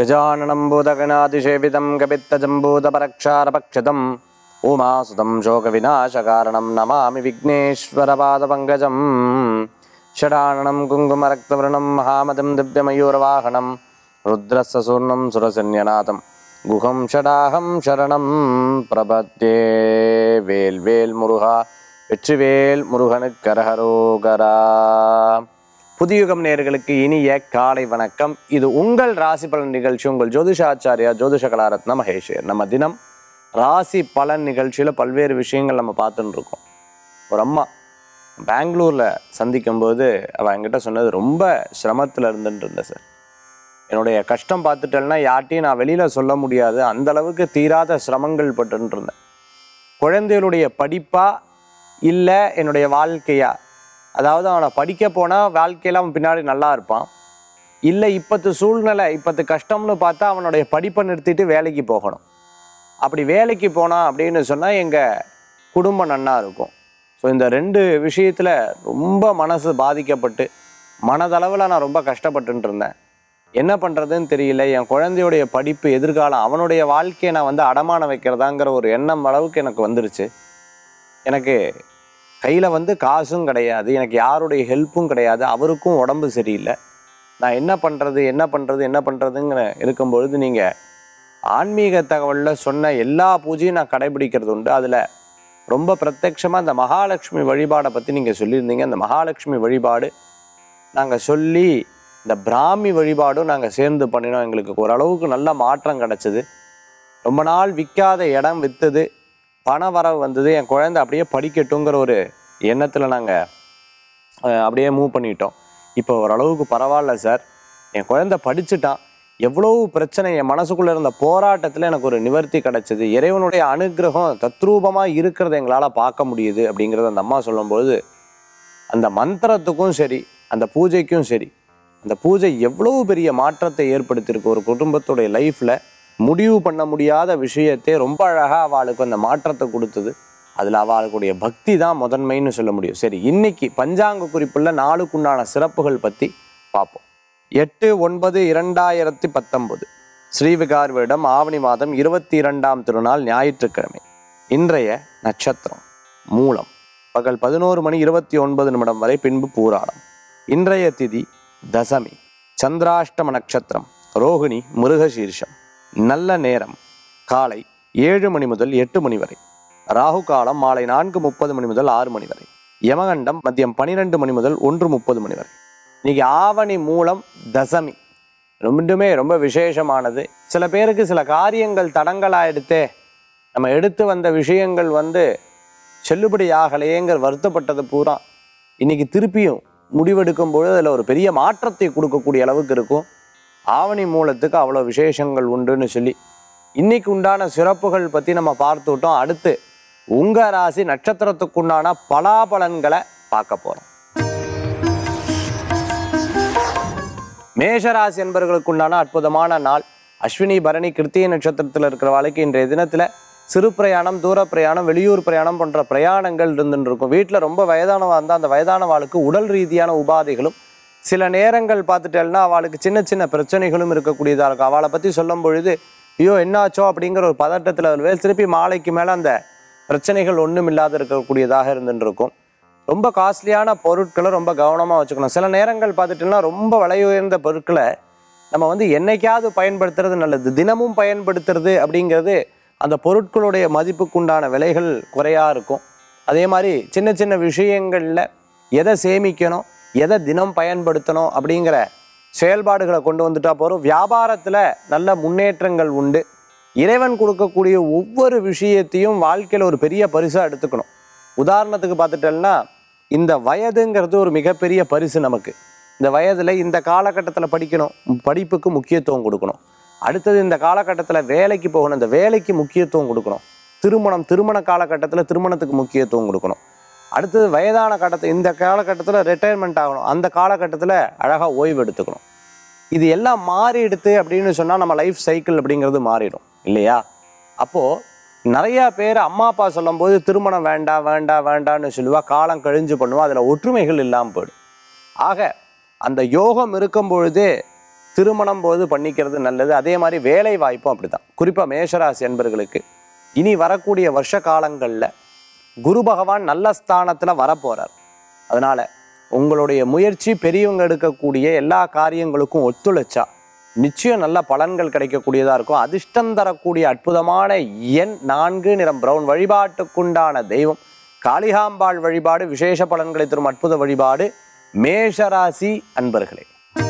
गजाननं भूतगणातिसेवितं कपित्तजम्बूतपरक्षारपक्षितम् उमासुतं शोकविनाशकारणं नमामि विघ्नेश्वरपादपङ्कजं षडाननं कुङ्कुमरक्तवर्णं महामतिं दिव्यमयूरवाहनं रुद्रस्य सूर्णं सुरसन्यनाथं गुहं षडाहं शरणं प्रपद्ये வேல் முருகா வெற்றிவேல் முருகனுக்கு கரஹரோகரா புதியுகம் நேயர்களுக்கு இனிய காலை வணக்கம் இது உங்கள் ராசி பலன் நிகழ்ச்சி உங்கள் ஜோதிஷாச்சாரியா ஜோதிஷ கலாரத்ன மகேஷர் நம்ம தினம் ராசி பலன் நிகழ்ச்சியில் பல்வேறு விஷயங்கள் நம்ம பார்த்துட்டு இருக்கோம் ஒரு அம்மா பெங்களூரில் சந்திக்கும் போது அவள் என்கிட்ட சொன்னது ரொம்ப சிரமத்தில் இருந்துட்டு இருந்தேன் சார் என்னுடைய கஷ்டம் பார்த்துட்டேன்னா யார்ட்டையும் நான் வெளியில் சொல்ல முடியாது அந்த அளவுக்கு தீராத சிரமங்கள் பட்டுன்னு இருந்தேன் குழந்தைகளுடைய படிப்பா இல்லை என்னுடைய வாழ்க்கையா அதாவது அவனை படிக்க போனால் வாழ்க்கையில் அவன் பின்னாடி நல்லா இருப்பான் இல்லை இப்பத்து சூழ்நிலை இப்பத்து கஷ்டம்னு பார்த்தா அவனுடைய படிப்பை நிறுத்திட்டு வேலைக்கு போகணும் அப்படி வேலைக்கு போனான் அப்படின்னு சொன்னால் எங்கள் குடும்பம் நன்னா இருக்கும் ஸோ இந்த ரெண்டு விஷயத்தில் ரொம்ப மனசு பாதிக்கப்பட்டு மனதளவில் நான் ரொம்ப கஷ்டப்பட்டுட்டு இருந்தேன் என்ன பண்ணுறதுன்னு தெரியல என் குழந்தையுடைய படிப்பு எதிர்காலம் அவனுடைய வாழ்க்கையை நான் வந்து அடமானம் வைக்கிறதாங்கிற ஒரு எண்ணம் அளவுக்கு எனக்கு வந்துருச்சு எனக்கு கையில் வந்து காசும் கிடையாது எனக்கு யாருடைய ஹெல்ப்பும் கிடையாது அவருக்கும் உடம்பு சரியில்லை நான் என்ன பண்ணுறது என்ன பண்ணுறது என்ன பண்ணுறதுங்கிற இருக்கும்பொழுது நீங்கள் ஆன்மீக தகவலில் சொன்ன எல்லா பூஜையும் நான் கடைபிடிக்கிறது உண்டு அதில் ரொம்ப பிரத்யட்சமாக அந்த மகாலட்சுமி வழிபாடை பற்றி நீங்கள் சொல்லியிருந்தீங்க அந்த மகாலட்சுமி வழிபாடு நாங்கள் சொல்லி இந்த பிராமி வழிபாடும் நாங்கள் சேர்ந்து பண்ணினோம் எங்களுக்கு ஓரளவுக்கு நல்ல மாற்றம் கிடச்சிது ரொம்ப நாள் விற்காத இடம் விற்றுது பண வரவு வந்தது என் குழந்தை அப்படியே படிக்கட்டுங்கிற ஒரு எண்ணத்தில் நாங்கள் அப்படியே மூவ் பண்ணிட்டோம் இப்போ ஓரளவுக்கு பரவாயில்ல சார் என் குழந்தை படிச்சுட்டான் எவ்வளவு பிரச்சனை என் மனசுக்குள்ளே இருந்த போராட்டத்தில் எனக்கு ஒரு நிவர்த்தி கிடைச்சது இறைவனுடைய அனுகிரகம் தத்ரூபமாக இருக்கிறத எங்களால் பார்க்க முடியுது அப்படிங்கிறத அந்த அம்மா சொல்லும்போது அந்த மந்திரத்துக்கும் சரி அந்த பூஜைக்கும் சரி அந்த பூஜை எவ்வளவு பெரிய மாற்றத்தை ஏற்படுத்தியிருக்கு ஒரு குடும்பத்துடைய லைஃப்பில் முடிவு பண்ண முடியாத விஷயத்தை ரொம்ப அழகாக அவளுக்கு அந்த மாற்றத்தை கொடுத்தது அதில் அவளுக்குடைய பக்தி தான் முதன்மைன்னு சொல்ல முடியும் சரி இன்னைக்கு பஞ்சாங்க குறிப்புள்ள நாளுக்குண்டான சிறப்புகள் பற்றி பார்ப்போம் எட்டு ஒன்பது இரண்டாயிரத்தி பத்தொன்பது ஸ்ரீவிகார் வருடம் ஆவணி மாதம் இருபத்தி இரண்டாம் திருநாள் ஞாயிற்றுக்கிழமை இன்றைய நட்சத்திரம் மூலம் பகல் பதினோரு மணி இருபத்தி ஒன்பது நிமிடம் வரை பின்பு பூராடம் இன்றைய திதி தசமி சந்திராஷ்டம நட்சத்திரம் ரோகிணி மிருகசீர்ஷம் நல்ல நேரம் காலை ஏழு மணி முதல் எட்டு மணி வரை ராகு காலம் மாலை நான்கு முப்பது மணி முதல் ஆறு மணி வரை யமகண்டம் மதியம் பன்னிரெண்டு மணி முதல் ஒன்று முப்பது மணி வரை இன்னைக்கு ஆவணி மூலம் தசமி ரெண்டுமே ரொம்ப விசேஷமானது சில பேருக்கு சில காரியங்கள் தடங்களாயிடுத்தே நம்ம எடுத்து வந்த விஷயங்கள் வந்து செல்லுபடி ஆகலையேங்கிற வருத்தப்பட்டது பூரா இன்னைக்கு திருப்பியும் முடிவெடுக்கும் பொழுது அதில் ஒரு பெரிய மாற்றத்தை கொடுக்கக்கூடிய அளவுக்கு இருக்கும் ஆவணி மூலத்துக்கு அவ்வளோ விசேஷங்கள் உண்டுன்னு சொல்லி இன்னைக்கு உண்டான சிறப்புகள் பற்றி நம்ம பார்த்துட்டோம் அடுத்து உங்கள் ராசி நட்சத்திரத்துக்குண்டான பலாபலன்களை பார்க்க போகிறோம் மேஷராசி என்பவர்களுக்குண்டான அற்புதமான நாள் அஸ்வினி பரணி கிருத்திகை நட்சத்திரத்தில் இருக்கிற வாழ்க்கை இன்றைய தினத்தில் சிறு பிரயாணம் தூர பிரயாணம் வெளியூர் பிரயாணம் போன்ற பிரயாணங்கள் இருந்துட்டு இருக்கும் வீட்டில் ரொம்ப வயதானவா இருந்தால் அந்த வயதானவாளுக்கு உடல் ரீதியான உபாதைகளும் சில நேரங்கள் பார்த்துட்டேன்னா அவளுக்கு சின்ன சின்ன பிரச்சனைகளும் இருக்கக்கூடியதாக இருக்கும் அவளை பற்றி சொல்லும் பொழுது ஐயோ என்னாச்சோ அப்படிங்கிற ஒரு பதட்டத்தில் வேல் திருப்பி மாலைக்கு மேலே அந்த பிரச்சனைகள் ஒன்றும் இல்லாத இருக்கக்கூடியதாக இருந்துட்டு இருக்கும் ரொம்ப காஸ்ட்லியான பொருட்களை ரொம்ப கவனமாக வச்சுக்கணும் சில நேரங்கள் பார்த்துட்டோம்னா ரொம்ப விலை உயர்ந்த பொருட்களை நம்ம வந்து என்னைக்காவது பயன்படுத்துறது நல்லது தினமும் பயன்படுத்துறது அப்படிங்கிறது அந்த பொருட்களுடைய மதிப்புக்குண்டான விலைகள் குறையா இருக்கும் அதே மாதிரி சின்ன சின்ன விஷயங்களில் எதை சேமிக்கணும் எதை தினம் பயன்படுத்தணும் அப்படிங்கிற செயல்பாடுகளை கொண்டு வந்துட்டா போகிறோம் வியாபாரத்தில் நல்ல முன்னேற்றங்கள் உண்டு இறைவன் கொடுக்கக்கூடிய ஒவ்வொரு விஷயத்தையும் வாழ்க்கையில் ஒரு பெரிய பரிசாக எடுத்துக்கணும் உதாரணத்துக்கு பார்த்துட்டோம்னா இந்த வயதுங்கிறது ஒரு மிகப்பெரிய பரிசு நமக்கு இந்த வயதில் இந்த காலகட்டத்தில் படிக்கணும் படிப்புக்கு முக்கியத்துவம் கொடுக்கணும் அடுத்தது இந்த காலகட்டத்தில் வேலைக்கு போகணும் இந்த வேலைக்கு முக்கியத்துவம் கொடுக்கணும் திருமணம் திருமண காலகட்டத்தில் திருமணத்துக்கு முக்கியத்துவம் கொடுக்கணும் அடுத்தது வயதான கட்டத்தை இந்த காலகட்டத்தில் ரிட்டையர்மெண்ட் ஆகணும் அந்த காலகட்டத்தில் அழகாக ஓய்வு எடுத்துக்கணும் இது எல்லாம் மாறிடுது அப்படின்னு சொன்னால் நம்ம லைஃப் சைக்கிள் அப்படிங்கிறது மாறிடும் இல்லையா அப்போது நிறையா பேர் அம்மா அப்பா சொல்லும்போது திருமணம் வேண்டாம் வேண்டாம் வேண்டாம்னு சொல்லுவா காலம் கழிஞ்சு பண்ணுவா அதில் ஒற்றுமைகள் இல்லாமல் போயிடும் ஆக அந்த யோகம் இருக்கும் பொழுதே திருமணம் போது பண்ணிக்கிறது நல்லது அதே மாதிரி வேலை வாய்ப்பும் அப்படிதான் குறிப்பாக மேஷராசி அன்பர்களுக்கு இனி வரக்கூடிய வருஷ காலங்களில் குரு பகவான் நல்ல ஸ்தானத்தில் வரப்போறார் அதனால உங்களுடைய முயற்சி பெரியவங்க எடுக்கக்கூடிய எல்லா காரியங்களுக்கும் ஒத்துழைச்சா நிச்சயம் நல்ல பலன்கள் கிடைக்கக்கூடியதா இருக்கும் அதிர்ஷ்டம் தரக்கூடிய அற்புதமான எண் நான்கு நிறம் பிரவுன் வழிபாட்டுக்குண்டான தெய்வம் காளிகாம்பாள் வழிபாடு விசேஷ பலன்களை தரும் அற்புத வழிபாடு மேஷராசி அன்பர்களே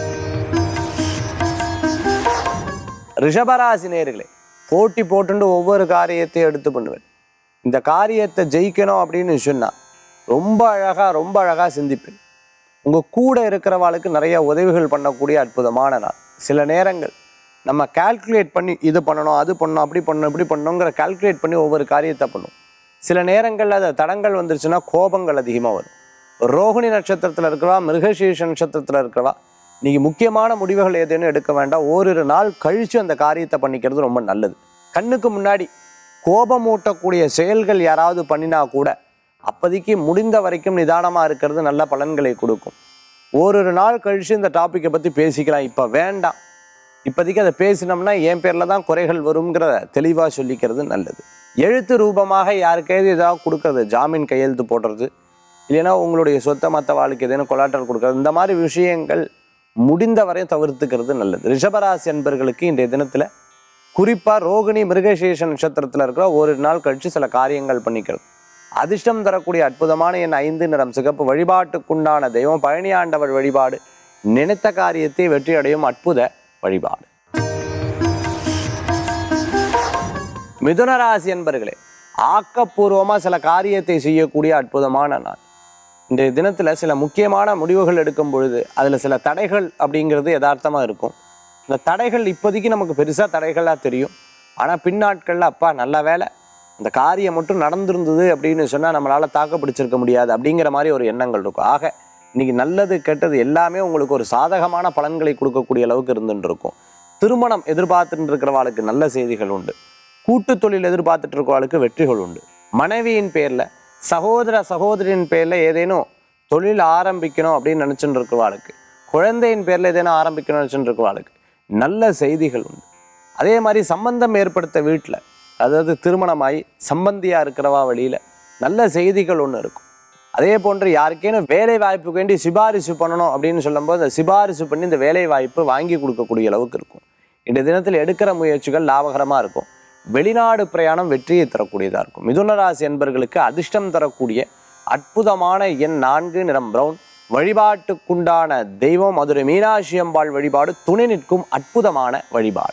ரிஷபராசி நேர்களே போட்டி போட்டுண்டு ஒவ்வொரு காரியத்தையும் எடுத்து பண்ணுவேன் இந்த காரியத்தை ஜெயிக்கணும் அப்படின்னு சொன்னா ரொம்ப அழகா ரொம்ப அழகா சிந்திப்பேன் உங்க கூட இருக்கிறவாளுக்கு நிறைய உதவிகள் பண்ணக்கூடிய அற்புதமான நாள் சில நேரங்கள் நம்ம கால்குலேட் பண்ணி இது பண்ணணும் அது பண்ணணும் அப்படி பண்ணணும் இப்படி பண்ணணுங்கிற கால்குலேட் பண்ணி ஒவ்வொரு காரியத்தை பண்ணும் சில நேரங்களில் அது தடங்கள் வந்துருச்சுன்னா கோபங்கள் அதிகமாக வரும் ரோகிணி நட்சத்திரத்தில் இருக்கிறவா மிருகசீஷ நட்சத்திரத்தில் இருக்கிறவா நீங்கள் முக்கியமான முடிவுகள் ஏதேனும் எடுக்க வேண்டாம் ஓரிரு நாள் கழித்து அந்த காரியத்தை பண்ணிக்கிறது ரொம்ப நல்லது கண்ணுக்கு முன்னாடி கோபமூட்டக்கூடிய செயல்கள் யாராவது பண்ணினா கூட அப்போதைக்கு முடிந்த வரைக்கும் நிதானமாக இருக்கிறது நல்ல பலன்களை கொடுக்கும் ஓரிரு நாள் கழித்து இந்த டாப்பிக்கை பற்றி பேசிக்கலாம் இப்போ வேண்டாம் இப்போதைக்கு அதை பேசினோம்னா என் பேரில் தான் குறைகள் வருங்கிற தெளிவாக சொல்லிக்கிறது நல்லது எழுத்து ரூபமாக யாருக்காவது ஏதாவது கொடுக்கறது ஜாமீன் கையெழுத்து போடுறது இல்லைன்னா உங்களுடைய சொத்தை மற்ற வாழ்க்கை ஏதேனும் கொலாட்டல் கொடுக்கறது இந்த மாதிரி விஷயங்கள் முடிந்த வரை தவிர்த்துக்கிறது நல்லது ரிஷபராசி அன்பர்களுக்கு இன்றைய தினத்தில் குறிப்பாக ரோகிணி மிருகசேஷ நட்சத்திரத்தில் இருக்கிற ஒரு நாள் கழித்து சில காரியங்கள் பண்ணிக்கிறது அதிர்ஷ்டம் தரக்கூடிய அற்புதமான என் ஐந்து நிறம் சிகப்பு வழிபாட்டுக்குண்டான தெய்வம் பழனி ஆண்டவர் வழிபாடு நினைத்த காரியத்தை வெற்றி அடையும் அற்புத வழிபாடு மிதுன ராசி என்பர்களே ஆக்கப்பூர்வமாக சில காரியத்தை செய்யக்கூடிய அற்புதமான நாள் இன்றைய தினத்தில் சில முக்கியமான முடிவுகள் எடுக்கும் பொழுது அதில் சில தடைகள் அப்படிங்கிறது யதார்த்தமாக இருக்கும் இந்த தடைகள் இப்போதைக்கு நமக்கு பெருசாக தடைகளாக தெரியும் ஆனால் பின்னாட்களில் அப்பா நல்ல வேலை இந்த காரியம் மட்டும் நடந்திருந்தது அப்படின்னு சொன்னால் நம்மளால் தாக்கு பிடிச்சிருக்க முடியாது அப்படிங்கிற மாதிரி ஒரு எண்ணங்கள் இருக்கும் ஆக இன்னைக்கு நல்லது கெட்டது எல்லாமே உங்களுக்கு ஒரு சாதகமான பலன்களை கொடுக்கக்கூடிய அளவுக்கு இருந்துட்டு இருக்கும் திருமணம் எதிர்பார்த்துட்டு இருக்கிறவாளுக்கு நல்ல செய்திகள் உண்டு கூட்டு தொழில் எதிர்பார்த்துட்டு இருக்கிறவாளுக்கு வெற்றிகள் உண்டு மனைவியின் பேர்ல சகோதர சகோதரியின் பேர்ல ஏதேனும் தொழில் ஆரம்பிக்கணும் அப்படின்னு நினைச்சுட்டு இருக்கிறவாளுக்கு குழந்தையின் பேர்ல ஏதேனும் ஆரம்பிக்கணும்னு நினைச்சுட்டு இருக்கிறவாளுக்கு நல்ல செய்திகள் உண்டு அதே மாதிரி சம்பந்தம் ஏற்படுத்த வீட்டில் அதாவது திருமணமாகி சம்பந்தியா இருக்கிறவா வழியில நல்ல செய்திகள் ஒன்று இருக்கும் அதே போன்று யாருக்கேனும் வேலை வாய்ப்புக்கு வேண்டி சிபாரிசு பண்ணணும் அப்படின்னு சொல்லும்போது அந்த சிபாரிசு பண்ணி இந்த வேலை வாய்ப்பு வாங்கி கொடுக்கக்கூடிய அளவுக்கு இருக்கும் இந்த தினத்தில் எடுக்கிற முயற்சிகள் லாபகரமாக இருக்கும் வெளிநாடு பிரயாணம் வெற்றியை தரக்கூடியதாக இருக்கும் மிதுன ராசி என்பர்களுக்கு அதிர்ஷ்டம் தரக்கூடிய அற்புதமான எண் நான்கு நிறம் பிரவுன் வழிபாட்டுக்குண்டான தெய்வம் மதுரை மீனாட்சி அம்பாள் வழிபாடு துணை நிற்கும் அற்புதமான வழிபாடு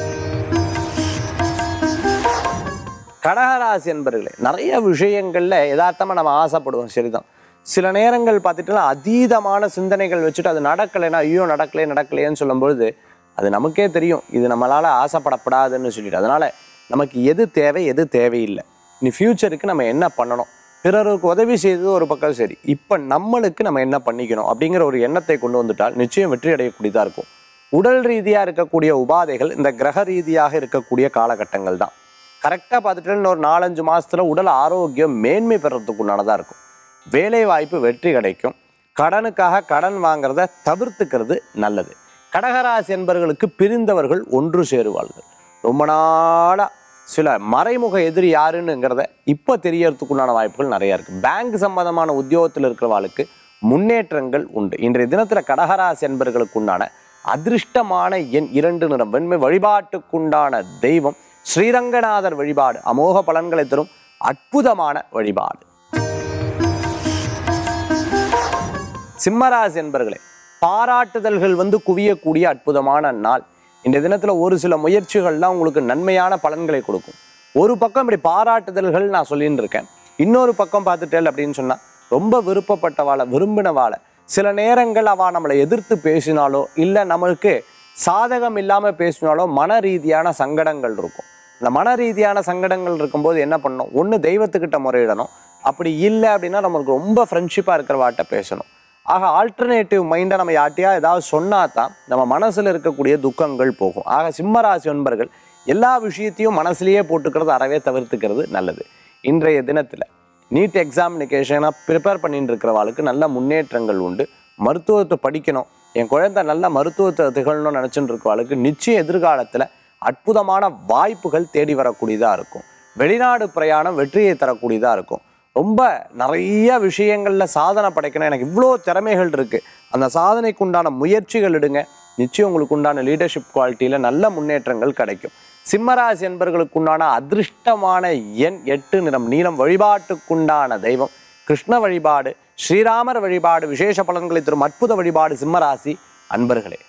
கடகராசி என்பர்களே நிறைய விஷயங்கள்ல யதார்த்தமா நம்ம ஆசைப்படுவோம் சரிதான் சில நேரங்கள் பார்த்துட்டுனா அதீதமான சிந்தனைகள் வச்சுட்டு அது நடக்கலைன்னா ஐயோ நடக்கலையே நடக்கலையேன்னு சொல்லும்பொழுது அது நமக்கே தெரியும் இது நம்மளால ஆசைப்படப்படாதுன்னு சொல்லிட்டு அதனால நமக்கு எது தேவை எது தேவையில்லை இனி ஃப்யூச்சருக்கு நம்ம என்ன பண்ணணும் பிறருக்கு உதவி செய்தது ஒரு பக்கம் சரி இப்போ நம்மளுக்கு நம்ம என்ன பண்ணிக்கணும் அப்படிங்கிற ஒரு எண்ணத்தை கொண்டு வந்துட்டால் நிச்சயம் வெற்றி அடையக்கூடியதாக இருக்கும் உடல் ரீதியாக இருக்கக்கூடிய உபாதைகள் இந்த கிரக ரீதியாக இருக்கக்கூடிய காலகட்டங்கள் தான் கரெக்டாக பார்த்துட்டு இன்னும் ஒரு நாலஞ்சு மாசத்துல உடல் ஆரோக்கியம் மேன்மை பெறறதுக்கு உண்டானதாக இருக்கும் வேலை வாய்ப்பு வெற்றி கிடைக்கும் கடனுக்காக கடன் வாங்குறத தவிர்த்துக்கிறது நல்லது கடகராசி என்பவர்களுக்கு பிரிந்தவர்கள் ஒன்று சேருவார்கள் ரொம்ப நாளாக சில மறைமுக எதிரி யாருன்னுங்கிறத இப்போ தெரியறதுக்குண்டான வாய்ப்புகள் நிறைய இருக்கு பேங்க் சம்பந்தமான உத்தியோகத்தில் இருக்கிறவாளுக்கு முன்னேற்றங்கள் உண்டு இன்றைய தினத்தில் கடகராசி என்பவர்களுக்கு உண்டான அதிர்ஷ்டமான எண் இரண்டு நிறம் வெண்மை வழிபாட்டுக்குண்டான தெய்வம் ஸ்ரீரங்கநாதர் வழிபாடு அமோக பலன்களை தரும் அற்புதமான வழிபாடு சிம்மராசி என்பர்களே பாராட்டுதல்கள் வந்து குவியக்கூடிய அற்புதமான நாள் இந்த தினத்துல ஒரு சில முயற்சிகள்லாம் உங்களுக்கு நன்மையான பலன்களை கொடுக்கும் ஒரு பக்கம் இப்படி பாராட்டுதல்கள் நான் சொல்லிட்டு இருக்கேன் இன்னொரு பக்கம் பார்த்துட்டேன் அப்படின்னு சொன்னா ரொம்ப விருப்பப்பட்டவாளை விரும்பினவாளை சில நேரங்கள் அவ நம்மளை எதிர்த்து பேசினாலோ இல்லை நம்மளுக்கு சாதகம் இல்லாம பேசினாலோ மன ரீதியான சங்கடங்கள் இருக்கும் இந்த மன ரீதியான சங்கடங்கள் இருக்கும்போது என்ன பண்ணணும் ஒன்று தெய்வத்துக்கிட்ட முறையிடணும் அப்படி இல்லை அப்படின்னா நம்மளுக்கு ரொம்ப ஃப்ரெண்ட்ஷிப்பாக இருக்கிறவாட்ட பேசணும் ஆக ஆல்டர்னேட்டிவ் மைண்டை நம்ம யார்ட்டையா ஏதாவது சொன்னா தான் நம்ம மனசில் இருக்கக்கூடிய துக்கங்கள் போகும் ஆக சிம்மராசி என்பர்கள் எல்லா விஷயத்தையும் மனசுலயே போட்டுக்கிறது அறவே தவிர்த்துக்கிறது நல்லது இன்றைய தினத்தில் நீட் எக்ஸாமினிகேஷனாக ப்ரிப்பேர் பண்ணிட்டு இருக்கிறவாளுக்கு நல்ல முன்னேற்றங்கள் உண்டு மருத்துவத்தை படிக்கணும் என் குழந்தை நல்ல மருத்துவத்தை திகழணும்னு நினச்சிட்டு இருக்கவாளுக்கு நிச்சயம் எதிர்காலத்தில் அற்புதமான வாய்ப்புகள் தேடி வரக்கூடியதாக இருக்கும் வெளிநாடு பிரயாணம் வெற்றியை தரக்கூடியதாக இருக்கும் ரொம்ப நிறைய விஷயங்களில் சாதனை படைக்கணும் எனக்கு இவ்வளோ திறமைகள் இருக்குது அந்த சாதனைக்கு உண்டான முயற்சிகள் எடுங்க நிச்சயம் உங்களுக்கு உண்டான லீடர்ஷிப் குவாலிட்டியில் நல்ல முன்னேற்றங்கள் கிடைக்கும் சிம்மராசி என்பர்களுக்கு உண்டான அதிர்ஷ்டமான எண் எட்டு நிறம் நீளம் வழிபாட்டுக்குண்டான தெய்வம் கிருஷ்ண வழிபாடு ஸ்ரீராமர் வழிபாடு விசேஷ பலன்களை தரும் அற்புத வழிபாடு சிம்மராசி அன்பர்களே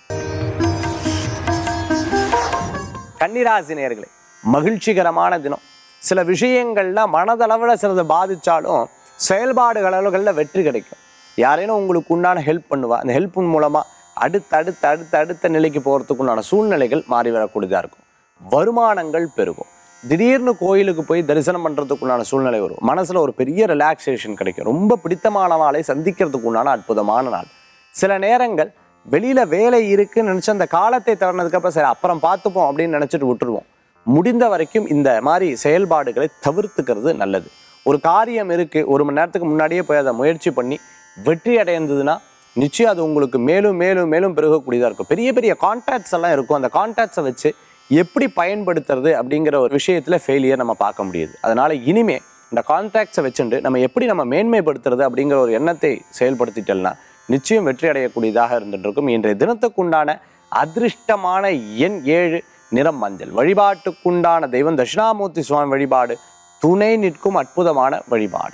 கன்னிராசி நேர்களே மகிழ்ச்சிகரமான தினம் சில விஷயங்கள்ல மனதளவில் சிலது பாதிச்சாலும் செயல்பாடுகள் அளவுகளில் வெற்றி கிடைக்கும் யாரேனும் உங்களுக்கு உண்டான ஹெல்ப் பண்ணுவா அந்த ஹெல்ப்பின் மூலமா அடுத்த அடுத்த அடுத்த அடுத்த நிலைக்கு போகிறதுக்கு உண்டான சூழ்நிலைகள் மாறி வரக்கூடியதாக இருக்கும் வருமானங்கள் பெருகும் திடீர்னு கோயிலுக்கு போய் தரிசனம் பண்ணுறதுக்குண்டான சூழ்நிலை வரும் மனசில் ஒரு பெரிய ரிலாக்ஸேஷன் கிடைக்கும் ரொம்ப பிடித்தமானவாளை சந்திக்கிறதுக்கு உண்டான அற்புதமான நாள் சில நேரங்கள் வெளியில வேலை இருக்குன்னு நினைச்சு அந்த காலத்தை தவறினதுக்கு அப்புறம் சரி அப்புறம் பார்த்துப்போம் அப்படின்னு நினைச்சிட்டு விட்டுருவோம் முடிந்த வரைக்கும் இந்த மாதிரி செயல்பாடுகளை தவிர்த்துக்கிறது நல்லது ஒரு காரியம் இருக்கு ஒரு மணி நேரத்துக்கு முன்னாடியே போய் அதை முயற்சி பண்ணி வெற்றி அடைந்ததுன்னா நிச்சயம் அது உங்களுக்கு மேலும் மேலும் மேலும் பெருகக்கூடியதாக இருக்கும் பெரிய பெரிய கான்டாக்ட்ஸ் எல்லாம் இருக்கும் அந்த கான்டாக்ட்ஸை வச்சு எப்படி பயன்படுத்துறது அப்படிங்கிற ஒரு விஷயத்துல ஃபெயிலியர் நம்ம பார்க்க முடியுது அதனால இனிமே இந்த கான்டாக்ட்ஸை வச்சுட்டு நம்ம எப்படி நம்ம மேன்மைப்படுத்துறது அப்படிங்கிற ஒரு எண்ணத்தை செயல்படுத்திட்டோம்னா நிச்சயம் வெற்றி அடையக்கூடியதாக இருந்துட்டு இருக்கும் இன்றைய தினத்துக்குண்டான அதிர்ஷ்டமான எண் ஏழு நிறம் மஞ்சள் வழிபாட்டுக்குண்டான தெய்வம் தட்சிணாமூர்த்தி சுவாமி வழிபாடு துணை நிற்கும் அற்புதமான வழிபாடு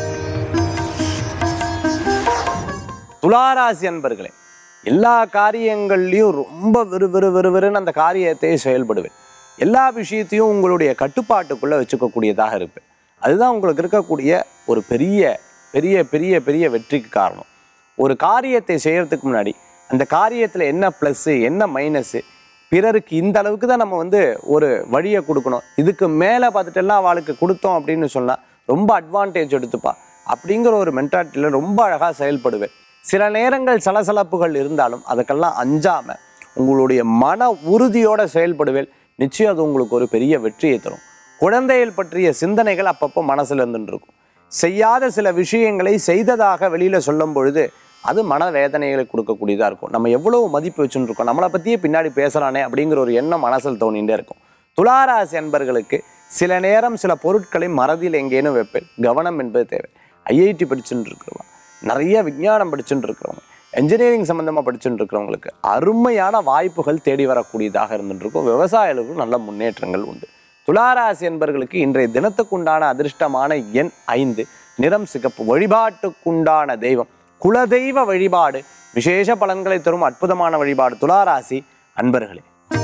துளாராசி அன்பர்களே எல்லா காரியங்கள்லையும் ரொம்ப விறு விறு விறுவிறுன்னு அந்த காரியத்தை செயல்படுவேன் எல்லா விஷயத்தையும் உங்களுடைய கட்டுப்பாட்டுக்குள்ளே வச்சுக்கக்கூடியதாக இருப்பேன் அதுதான் உங்களுக்கு இருக்கக்கூடிய ஒரு பெரிய பெரிய பெரிய பெரிய வெற்றிக்கு காரணம் ஒரு காரியத்தை செய்யறதுக்கு முன்னாடி அந்த காரியத்தில் என்ன ப்ளஸ்ஸு என்ன மைனஸு பிறருக்கு இந்த அளவுக்கு தான் நம்ம வந்து ஒரு வழியை கொடுக்கணும் இதுக்கு மேலே பார்த்துட்டு எல்லாம் அவளுக்கு கொடுத்தோம் அப்படின்னு சொன்னால் ரொம்ப அட்வான்டேஜ் எடுத்துப்பா அப்படிங்கிற ஒரு மென்டாலிட்டியில் ரொம்ப அழகாக செயல்படுவேன் சில நேரங்கள் சலசலப்புகள் இருந்தாலும் அதுக்கெல்லாம் அஞ்சாமல் உங்களுடைய மன உறுதியோட செயல்படுவேன் நிச்சயம் அது உங்களுக்கு ஒரு பெரிய வெற்றியை தரும் குழந்தைகள் பற்றிய சிந்தனைகள் அப்பப்போ மனசுல இருந்துட்டு இருக்கும் செய்யாத சில விஷயங்களை செய்ததாக வெளியில சொல்லும் பொழுது அது மன வேதனைகளை கொடுக்கக்கூடியதா இருக்கும் நம்ம எவ்வளவு மதிப்பு வச்சுட்டு இருக்கோம் நம்மளை பத்தியே பின்னாடி பேசுறானே அப்படிங்கிற ஒரு எண்ணம் மனசில் தோணிகிட்டே இருக்கும் துளாராசி அன்பர்களுக்கு சில நேரம் சில பொருட்களை மறதியில் எங்கேனும் வைப்பேன் கவனம் என்பது தேவை ஐஐடி படிச்சுட்டு இருக்கிறவங்க நிறைய விஞ்ஞானம் படிச்சுட்டு இருக்கிறவங்க என்ஜினியரிங் சம்மந்தமாக படிச்சுட்டு இருக்கிறவங்களுக்கு அருமையான வாய்ப்புகள் தேடி வரக்கூடியதாக இருந்துட்டு இருக்கும் விவசாயிகளுக்கும் நல்ல முன்னேற்றங்கள் உண்டு துளாராசி என்பர்களுக்கு இன்றைய தினத்துக்குண்டான அதிர்ஷ்டமான எண் ஐந்து நிறம் சிகப்பு வழிபாட்டுக்குண்டான தெய்வம் குலதெய்வ வழிபாடு விசேஷ பலன்களை தரும் அற்புதமான வழிபாடு துளாராசி அன்பர்களே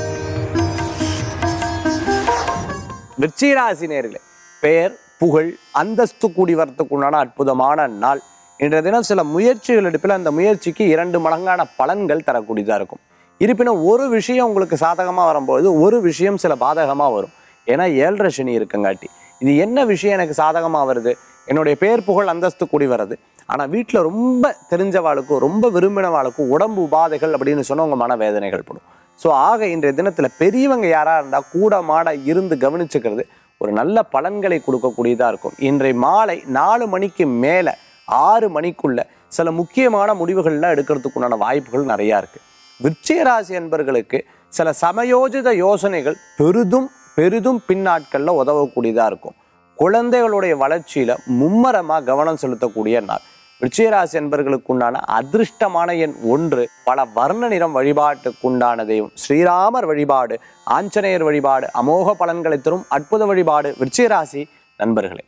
விருச்சிகராசி நேர்களே பெயர் புகழ் அந்தஸ்து கூடி வரத்துக்குண்டான அற்புதமான நாள் இன்றைய தினம் சில முயற்சிகள் எடுப்பில் அந்த முயற்சிக்கு இரண்டு மடங்கான பலன்கள் தரக்கூடியதாக இருக்கும் இருப்பினும் ஒரு விஷயம் உங்களுக்கு சாதகமாக வரும்போது ஒரு விஷயம் சில பாதகமாக வரும் ஏன்னா ஏழரை சனி இருக்குங்காட்டி இது என்ன விஷயம் எனக்கு சாதகமாக வருது என்னுடைய பேர் புகழ் அந்தஸ்து கூடி வர்றது ஆனால் வீட்டில் ரொம்ப தெரிஞ்சவாளுக்கும் ரொம்ப விரும்பினவாளுக்கும் உடம்பு உபாதைகள் அப்படின்னு சொன்னால் உங்கள் மனவேதனைகள் படும் ஸோ ஆக இன்றைய தினத்தில் பெரியவங்க யாராக இருந்தால் கூட மாட இருந்து கவனிச்சுக்கிறது ஒரு நல்ல பலன்களை கொடுக்கக்கூடியதாக இருக்கும் இன்றைய மாலை நாலு மணிக்கு மேலே ஆறு மணிக்குள்ள சில முக்கியமான முடிவுகள்லாம் எடுக்கிறதுக்குண்டான வாய்ப்புகள் நிறையா இருக்குது விருச்சிகராசி என்பர்களுக்கு சில சமயோஜித யோசனைகள் பெரிதும் பெரிதும் பின்னாட்களில் உதவக்கூடியதாக இருக்கும் குழந்தைகளுடைய வளர்ச்சியில் மும்மரமாக கவனம் செலுத்தக்கூடிய நாள் விருச்சிகராசி என்பர்களுக்கு உண்டான அதிர்ஷ்டமான எண் ஒன்று பல வர்ண நிறம் வழிபாட்டுக்குண்டான தெய்வம் ஸ்ரீராமர் வழிபாடு ஆஞ்சநேயர் வழிபாடு அமோக பலன்களை தரும் அற்புத வழிபாடு விருச்சிகராசி நண்பர்களே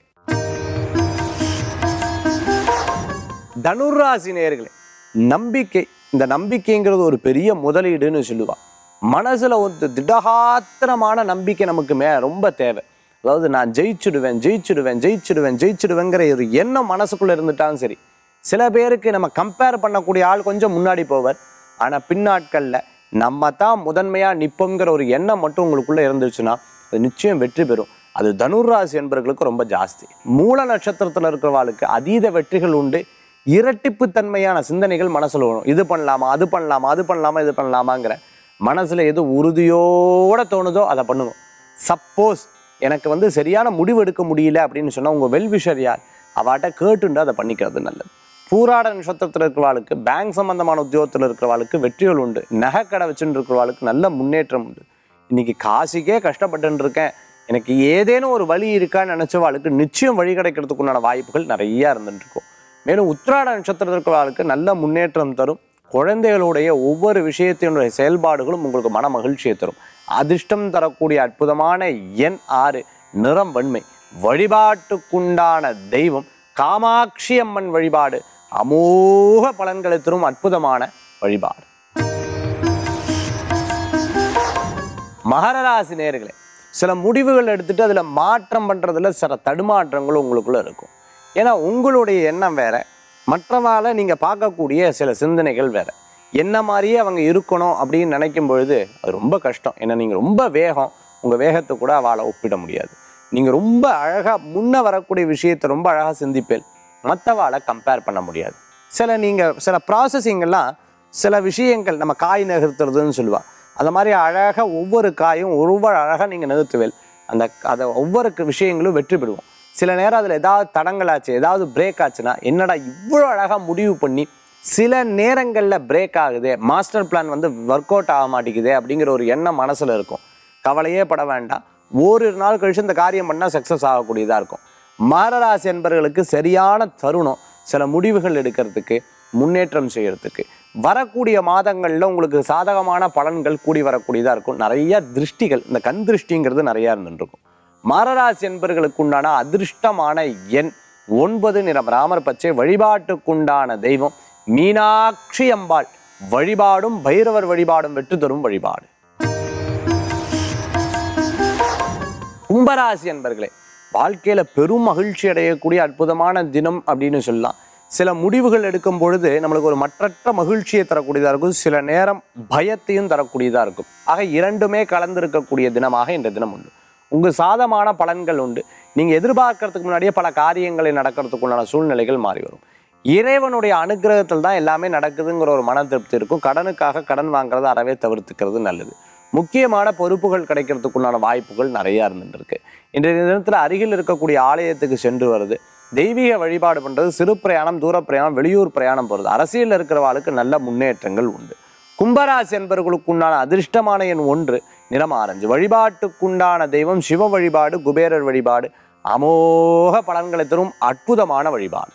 தனுராசி நேர்களே நம்பிக்கை இந்த நம்பிக்கைங்கிறது ஒரு பெரிய முதலீடுன்னு சொல்லுவா மனசுல ஒரு திடகாத்திரமான நம்பிக்கை நமக்கு மே ரொம்ப தேவை அதாவது நான் ஜெயிச்சுடுவேன் ஜெயிச்சுடுவேன் ஜெயிச்சுடுவேன் ஜெயிச்சுடுவேங்கிற ஒரு எண்ணம் மனசுக்குள்ள இருந்துட்டாலும் சரி சில பேருக்கு நம்ம கம்பேர் பண்ணக்கூடிய ஆள் கொஞ்சம் முன்னாடி போவார் ஆனா பின்னாட்கள்ல நம்ம தான் முதன்மையா நிப்போங்கிற ஒரு எண்ணம் மட்டும் உங்களுக்குள்ள இருந்துச்சுன்னா அது நிச்சயம் வெற்றி பெறும் அது தனுராசி என்பவர்களுக்கு ரொம்ப ஜாஸ்தி மூல நட்சத்திரத்துல இருக்கிறவாளுக்கு அதீத வெற்றிகள் உண்டு இரட்டிப்பு தன்மையான சிந்தனைகள் மனசுல வரும் இது பண்ணலாமா அது பண்ணலாமா அது பண்ணலாமா இது பண்ணலாமாங்கிற மனசுல எது உறுதியோட தோணுதோ அதை பண்ணுவோம் சப்போஸ் எனக்கு வந்து சரியான முடிவு எடுக்க முடியல அப்படின்னு சொன்னா உங்க வெல்விஷர் யார் அவாட்ட கேட்டுண்டு அதை பண்ணிக்கிறது நல்லது பூராட நட்சத்திரத்தில் இருக்கிறவாளுக்கு பேங்க் சம்பந்தமான உத்தியோகத்தில் இருக்கிறவாளுக்கு வெற்றிகள் உண்டு நகைக்கடை வச்சுட்டு இருக்கிறவாளுக்கு நல்ல முன்னேற்றம் உண்டு இன்னைக்கு காசுக்கே கஷ்டப்பட்டுன்னு இருக்கேன் எனக்கு ஏதேனும் ஒரு வழி இருக்கான்னு நினைச்சவாளுக்கு நிச்சயம் வழி கிடைக்கிறதுக்குண்டான வாய்ப்புகள் நிறைய இருந்துட்டு இருக்கும் மேலும் உத்திராட நட்சத்திரத்தில் இருக்கிறவாளுக்கு நல்ல முன்னேற்றம் தரும் குழந்தைகளுடைய ஒவ்வொரு விஷயத்தினுடைய செயல்பாடுகளும் உங்களுக்கு மன மகிழ்ச்சியை தரும் அதிர்ஷ்டம் தரக்கூடிய அற்புதமான எண் ஆறு நிறம் வெண்மை வழிபாட்டுக்குண்டான தெய்வம் காமாட்சி அம்மன் வழிபாடு அமோக பலன்களை தரும் அற்புதமான வழிபாடு மகர ராசி நேர்களே சில முடிவுகள் எடுத்துட்டு அதுல மாற்றம் பண்றதுல சில தடுமாற்றங்கள் உங்களுக்குள்ள இருக்கும் ஏன்னா உங்களுடைய எண்ணம் வேற மற்றவால நீங்க பார்க்கக்கூடிய சில சிந்தனைகள் வேற என்ன மாதிரியே அவங்க இருக்கணும் அப்படின்னு நினைக்கும் பொழுது அது ரொம்ப கஷ்டம் ஏன்னா நீங்க ரொம்ப வேகம் உங்க வேகத்தை கூட அவளை ஒப்பிட முடியாது நீங்க ரொம்ப அழகா முன்ன வரக்கூடிய விஷயத்தை ரொம்ப அழகா சிந்திப்பேன் மற்றவாளை கம்பேர் பண்ண முடியாது சில நீங்க சில ப்ராசஸிங் எல்லாம் சில விஷயங்கள் நம்ம காய் நகர்த்துறதுன்னு சொல்லுவா அந்த மாதிரி அழகாக ஒவ்வொரு காயும் ஒவ்வொரு அழகாக நீங்கள் நிறுத்துவேல் அந்த அதை ஒவ்வொரு க- விஷயங்களும் வெற்றி பெறுவோம் சில நேரம் அதில் ஏதாவது தடங்கள் ஆச்சு ஏதாவது பிரேக் ஆச்சுன்னா என்னடா இவ்வளோ அழகாக முடிவு பண்ணி சில நேரங்களில் பிரேக் ஆகுதே மாஸ்டர் பிளான் வந்து ஒர்க் அவுட் ஆக மாட்டேங்குதே அப்படிங்கிற ஒரு எண்ணம் மனசில் இருக்கும் கவலையே பட வேண்டாம் ஓரிரு நாள் கழிச்சு இந்த காரியம் பண்ணால் சக்ஸஸ் ஆகக்கூடியதாக இருக்கும் மகராசி என்பவர்களுக்கு சரியான தருணம் சில முடிவுகள் எடுக்கிறதுக்கு முன்னேற்றம் செய்யறதுக்கு வரக்கூடிய மாதங்களில் உங்களுக்கு சாதகமான பலன்கள் கூடி வரக்கூடியதாக இருக்கும் நிறைய திருஷ்டிகள் இந்த கண் திருஷ்டிங்கிறது நிறையா இருந்துருக்கும் மகராசி என்பவர்களுக்கு உண்டான அதிர்ஷ்டமான எண் ஒன்பது நிறம் ராமர் பச்சை வழிபாட்டுக்குண்டான தெய்வம் மீனாட்சி அம்பாள் வழிபாடும் பைரவர் வழிபாடும் வெற்றி தரும் வழிபாடு கும்பராசி அன்பர்களே வாழ்க்கையில பெரும் மகிழ்ச்சி அடையக்கூடிய அற்புதமான தினம் அப்படின்னு சொல்லலாம் சில முடிவுகள் எடுக்கும் பொழுது நம்மளுக்கு ஒரு மற்றற்ற மகிழ்ச்சியை தரக்கூடியதா இருக்கும் சில நேரம் பயத்தையும் தரக்கூடியதா இருக்கும் ஆக இரண்டுமே கலந்திருக்கக்கூடிய தினமாக இந்த தினம் உண்டு உங்க சாதமான பலன்கள் உண்டு நீங்க எதிர்பார்க்கறதுக்கு முன்னாடியே பல காரியங்களை நடக்கிறதுக்குள்ளான சூழ்நிலைகள் மாறி வரும் இறைவனுடைய அனுகிரகத்தில் தான் எல்லாமே நடக்குதுங்கிற ஒரு மன திருப்தி இருக்கும் கடனுக்காக கடன் வாங்குறதை அறவே தவிர்த்துக்கிறது நல்லது முக்கியமான பொறுப்புகள் கிடைக்கிறதுக்குண்டான வாய்ப்புகள் நிறைய இருந்துட்டு இருக்கு இன்றைய தினத்தில் அருகில் இருக்கக்கூடிய ஆலயத்துக்கு சென்று வருது தெய்வீக வழிபாடு பண்றது சிறு பிரயாணம் தூர பிரயாணம் வெளியூர் பிரயாணம் போகிறது அரசியலில் இருக்கிறவாளுக்கு நல்ல முன்னேற்றங்கள் உண்டு கும்பராசி என்பவர்களுக்குண்டான அதிர்ஷ்டமான எண் ஒன்று நிறம் ஆரஞ்சு வழிபாட்டுக்குண்டான தெய்வம் சிவ வழிபாடு குபேரர் வழிபாடு அமோக பலன்களை தரும் அற்புதமான வழிபாடு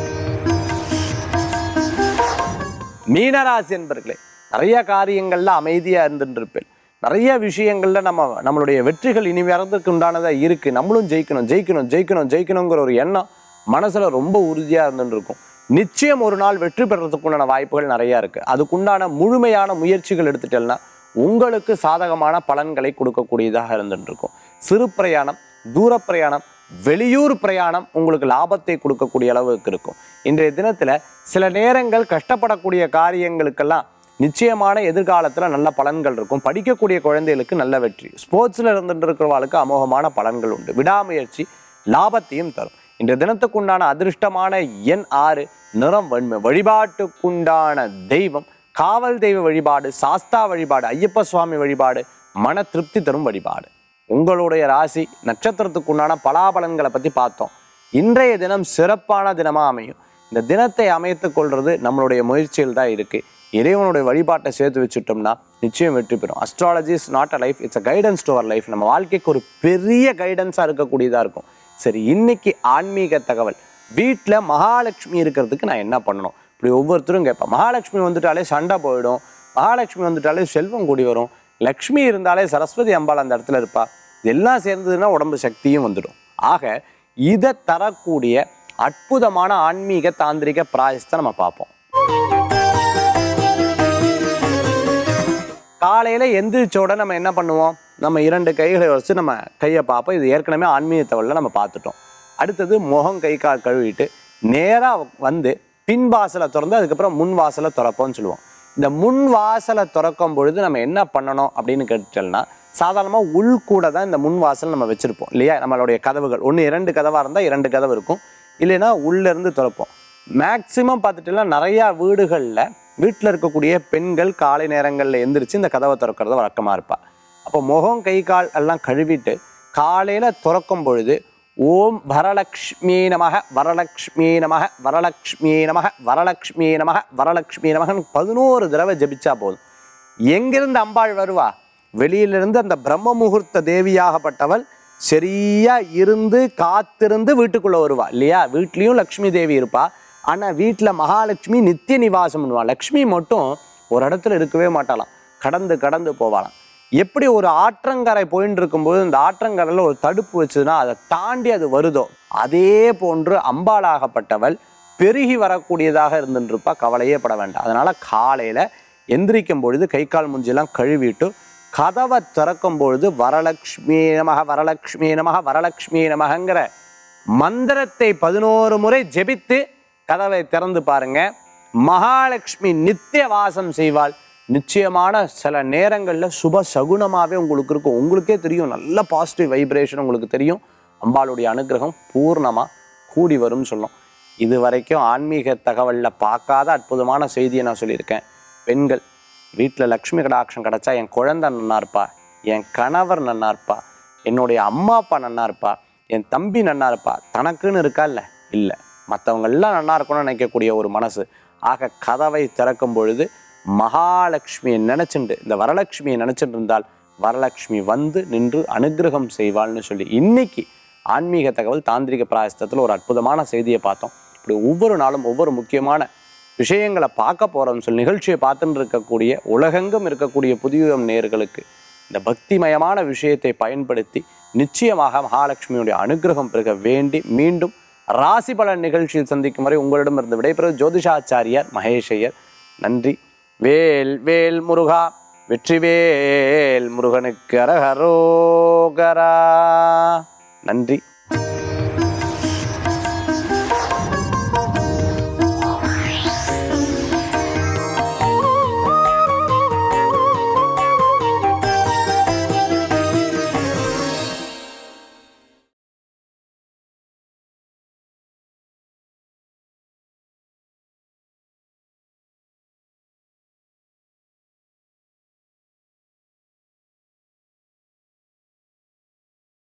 மீனராசி என்பர்களே நிறைய காரியங்கள்ல அமைதியா இருந்துட்டு இருப்பேன் நிறைய விஷயங்கள்ல நம்ம நம்மளுடைய வெற்றிகள் இனி வரதுக்கு உண்டானதா இருக்கு நம்மளும் ஜெயிக்கணும் ஜெயிக்கணும் ஜெயிக்கணும் ஜெயிக்கணுங்கிற ஒரு எண்ணம் மனசுல ரொம்ப உறுதியா இருந்துட்டு இருக்கும் நிச்சயம் ஒரு நாள் வெற்றி பெறதுக்குண்டான வாய்ப்புகள் நிறைய இருக்கு அதுக்குண்டான முழுமையான முயற்சிகள் எடுத்துட்டேன்னா உங்களுக்கு சாதகமான பலன்களை கொடுக்கக்கூடியதாக இருந்துட்டு இருக்கும் சிறு பிரயாணம் தூர பிரயாணம் வெளியூர் பிரயாணம் உங்களுக்கு லாபத்தை கொடுக்கக்கூடிய அளவுக்கு இருக்கும் இன்றைய தினத்துல சில நேரங்கள் கஷ்டப்படக்கூடிய காரியங்களுக்கெல்லாம் நிச்சயமான எதிர்காலத்துல நல்ல பலன்கள் இருக்கும் படிக்கக்கூடிய குழந்தைகளுக்கு நல்ல வெற்றி ஸ்போர்ட்ஸ்ல இருந்துட்டு இருக்கிறவாளுக்கு அமோகமான பலன்கள் உண்டு விடாமுயற்சி லாபத்தையும் தரும் இன்றைய தினத்துக்குண்டான அதிர்ஷ்டமான எண் ஆறு நிறம் வெண்மை வழிபாட்டுக்குண்டான தெய்வம் காவல் தெய்வ வழிபாடு சாஸ்தா வழிபாடு ஐயப்ப சுவாமி வழிபாடு மன திருப்தி தரும் வழிபாடு உங்களுடைய ராசி நட்சத்திரத்துக்குண்டான பலாபலன்களை பத்தி பார்த்தோம் இன்றைய தினம் சிறப்பான தினமா அமையும் இந்த தினத்தை அமைத்துக் கொள்றது நம்மளுடைய முயற்சியில் தான் இருக்கு இறைவனுடைய வழிபாட்டை சேர்த்து வச்சுட்டோம்னா நிச்சயம் வெற்றி பெறும் astrology is not a life it's a guidance to our life நம்ம வாழ்க்கைக்கு ஒரு பெரிய கைடன்ஸாக இருக்கக்கூடியதாக இருக்கும் சரி இன்னைக்கு ஆன்மீக தகவல் வீட்டில் மகாலட்சுமி இருக்கிறதுக்கு நான் என்ன பண்ணணும் இப்படி ஒவ்வொருத்தரும் கேட்பேன் மகாலட்சுமி வந்துட்டாலே சண்டை போயிடும் மகாலட்சுமி வந்துட்டாலே செல்வம் கூடி வரும் லக்ஷ்மி இருந்தாலே சரஸ்வதி அம்பாள் அந்த இடத்துல இருப்பா இதெல்லாம் சேர்ந்ததுன்னா உடம்பு சக்தியும் வந்துடும் ஆக இதை தரக்கூடிய அற்புதமான ஆன்மீக தாந்திரிக பிராயசத்தை நம்ம பார்ப்போம் காலையில எந்திரிச்சோட நம்ம என்ன பண்ணுவோம் நம்ம இரண்டு கைகளை வச்சு நம்ம கையை பார்ப்போம் இது ஏற்கனவே ஆன்மீக தகவலில் நம்ம பார்த்துட்டோம் அடுத்தது முகம் கை கால் கழுவிட்டு நேராக வந்து பின் வாசலை திறந்து அதுக்கப்புறம் முன் வாசலை திறப்போம்னு சொல்லுவோம் இந்த முன் வாசலை திறக்கும் பொழுது நம்ம என்ன பண்ணணும் அப்படின்னு கேட்டோம்னா சாதாரணமாக உள் கூட தான் இந்த முன் வாசல் நம்ம வச்சிருப்போம் இல்லையா நம்மளுடைய கதவுகள் ஒன்று இரண்டு கதவாக இருந்தால் இரண்டு கதவு இருக்கும் இல்லைன்னா உள்ள இருந்து திறப்போம் மேக்சிமம் பார்த்துட்டுனா நிறையா வீடுகளில் வீட்டில் இருக்கக்கூடிய பெண்கள் காலை நேரங்களில் எந்திரிச்சு இந்த கதவை திறக்கிறத வழக்கமாக இருப்பா அப்போ முகம் கை கால் எல்லாம் கழுவிட்டு காலையில் திறக்கும் பொழுது ஓம் வரலக்ஷ்மி நமக வரலக்ஷ்மி நமக வரலக்ஷ்மி நமக வரலக்ஷ்மி நமக வரலக்ஷ்மி நமகன்னு பதினோரு தடவை ஜெபிச்சா போதும் எங்கிருந்து அம்பாள் வருவா வெளியிலிருந்து அந்த பிரம்ம முகூர்த்த தேவியாகப்பட்டவள் சரியா இருந்து காத்திருந்து வீட்டுக்குள்ள வருவா இல்லையா வீட்லயும் லக்ஷ்மி தேவி இருப்பா ஆனா வீட்டுல மகாலட்சுமி நித்திய நிவாசம் பண்ணுவா லக்ஷ்மி மட்டும் ஒரு இடத்துல இருக்கவே மாட்டாளாம் கடந்து கடந்து போவாளாம் எப்படி ஒரு ஆற்றங்கரை போயின்னு இருக்கும்போது இந்த ஆற்றங்கரையில் ஒரு தடுப்பு வச்சதுன்னா அதை தாண்டி அது வருதோ அதே போன்று அம்பாளாகப்பட்டவள் பெருகி வரக்கூடியதாக இருந்துருப்பா கவலையே பட வேண்டாம் அதனால காலையில எந்திரிக்கும் பொழுது கை கால் முஞ்சிலாம் கழுவிட்டு கதவை திறக்கும் பொழுது வரலக்ஷ்மி நமக வரலக்ஷ்மி நமக வரலக்ஷ்மி நமகங்கிற மந்திரத்தை பதினோரு முறை ஜெபித்து கதவை திறந்து பாருங்க மகாலட்சுமி நித்திய வாசம் செய்வாள் நிச்சயமான சில நேரங்களில் சுப சகுனமாகவே உங்களுக்கு இருக்கும் உங்களுக்கே தெரியும் நல்ல பாசிட்டிவ் வைப்ரேஷன் உங்களுக்கு தெரியும் அம்பாளுடைய அனுகிரகம் பூர்ணமாக கூடி வரும்னு சொல்லும் இது வரைக்கும் ஆன்மீக தகவலில் பார்க்காத அற்புதமான செய்தியை நான் சொல்லியிருக்கேன் பெண்கள் வீட்டில் லக்ஷ்மி கடாட்சம் கிடச்சா என் குழந்தை நன்னா இருப்பா என் கணவர் நன்னா இருப்பா என்னுடைய அம்மா அப்பா நன்னா இருப்பா என் தம்பி நன்னா இருப்பா தனக்குன்னு இருக்கா இல்லை இல்லை மற்றவங்க எல்லாம் நன்னா இருக்கணும்னு நினைக்கக்கூடிய ஒரு மனசு ஆக கதவை திறக்கும் பொழுது மகாலட்சுமியை நினைச்சுண்டு இந்த வரலட்சுமியை நினைச்சுட்டு இருந்தால் வரலட்சுமி வந்து நின்று அனுகிரகம் செய்வாள்னு சொல்லி இன்னைக்கு ஆன்மீக தகவல் தாந்திரிக பிராயஸ்தத்தில் ஒரு அற்புதமான செய்தியை பார்த்தோம் இப்படி ஒவ்வொரு நாளும் ஒவ்வொரு முக்கியமான விஷயங்களை பார்க்க போகிறோம்னு சொல்லி நிகழ்ச்சியை பார்த்துட்டு இருக்கக்கூடிய உலகெங்கும் இருக்கக்கூடிய புதியுகம் நேர்களுக்கு இந்த பக்திமயமான விஷயத்தை பயன்படுத்தி நிச்சயமாக மகாலட்சுமியுடைய அனுகிரகம் பெருக வேண்டி மீண்டும் ராசி பலன் நிகழ்ச்சியில் சந்திக்கும் வரை உங்களிடமிருந்து விடைபெறுவது ஜோதிஷாச்சாரியார் மகேஷையர் நன்றி வேல் வேல் முருகா வெற்றிவேல் முருகனுக்கு அரகரோகரா நன்றி